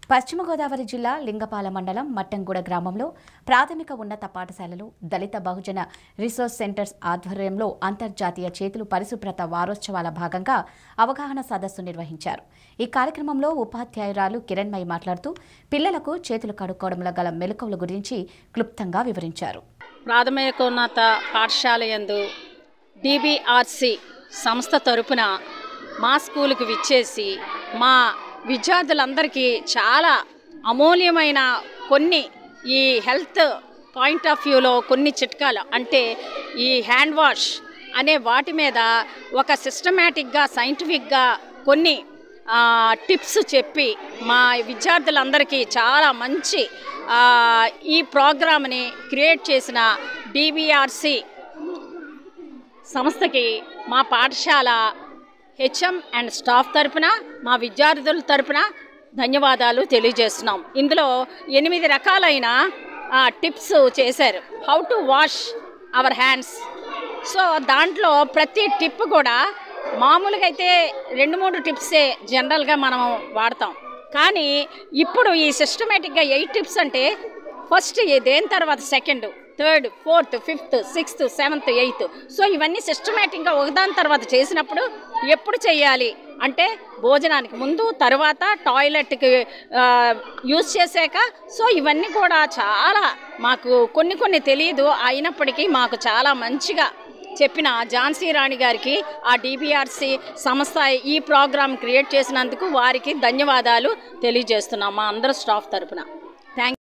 పశ్చిమ గోదావరి జిల్లా లింగపాల మండలం మట్టంగూడ గ్రామంలో ప్రాథమిక ఉన్నత పాఠశాలలు దళిత బహుజన రిసోర్స్ సెంటర్స్ ఆధ్వర్యంలో అంతర్జాతీయ చేతులు పరిశుభ్రత వారోత్సవాల భాగంగా అవగాహన సదస్సు నిర్వహించారు ఈ కార్యక్రమంలో ఉపాధ్యాయురాలు కిరణ్మయి మాట్లాడుతూ పిల్లలకు చేతులు కడుక్కోవడంలో గల మెలకువల గురించి క్లుప్తంగా వివరించారు ప్రాథమికోన్నత పాఠశాల యందు డిబిఆర్సి సంస్థ తరపున మా స్కూల్కి విచ్చేసి మా విద్యార్థులందరికీ చాలా అమూల్యమైన కొన్ని ఈ హెల్త్ పాయింట్ ఆఫ్ వ్యూలో కొన్ని చిట్కాలు అంటే ఈ హ్యాండ్ వాష్ అనే వాటి మీద ఒక సిస్టమేటిక్గా సైంటిఫిక్గా కొన్ని ఆ, టిప్స్ చెప్పి మా విద్యార్థులందరికీ చాలా మంచి ఆ, ఈ ప్రోగ్రామ్ని క్రియేట్ చేసిన డిబిఆర్సి సంస్థకి మా పాఠశాల హెచ్ఎం అండ్ స్టాఫ్ తరపున మా విద్యార్థుల తరపున ధన్యవాదాలు తెలియజేస్తున్నాం ఇందులో ఎనిమిది రకాలైన ఆ, టిప్స్ చేశారు how to wash our hands so దాంట్లో ప్రతి టిప్ కూడా మామూలుగా అయితే రెండు మూడు టిప్సే జనరల్గా మనం వాడతాం కానీ ఇప్పుడు ఈ సిస్టమేటిక్గా ఎయిట్ టిప్స్ అంటే ఫస్ట్ దేని తర్వాత second third fourth fifth sixth seventh eighth so ఇవన్నీ సిస్టమేటిక్గా ఒకదాని తర్వాత చేసినప్పుడు ఎప్పుడు చేయాలి అంటే భోజనానికి ముందు తర్వాత టాయిలెట్కి యూజ్ చేశాక సో ఇవన్నీ కూడా చాలా మాకు కొన్ని కొన్ని తెలియదు అయినప్పటికీ మాకు చాలా మంచిగా చెప్పిన ఝాన్సీ రాణి గారికి ఆ డిబిఆర్సి సంస్థ ఈ ప్రోగ్రామ్ క్రియేట్ చేసినందుకు వారికి ధన్యవాదాలు తెలియజేస్తున్నాం మా అందరు స్టాఫ్ తరపున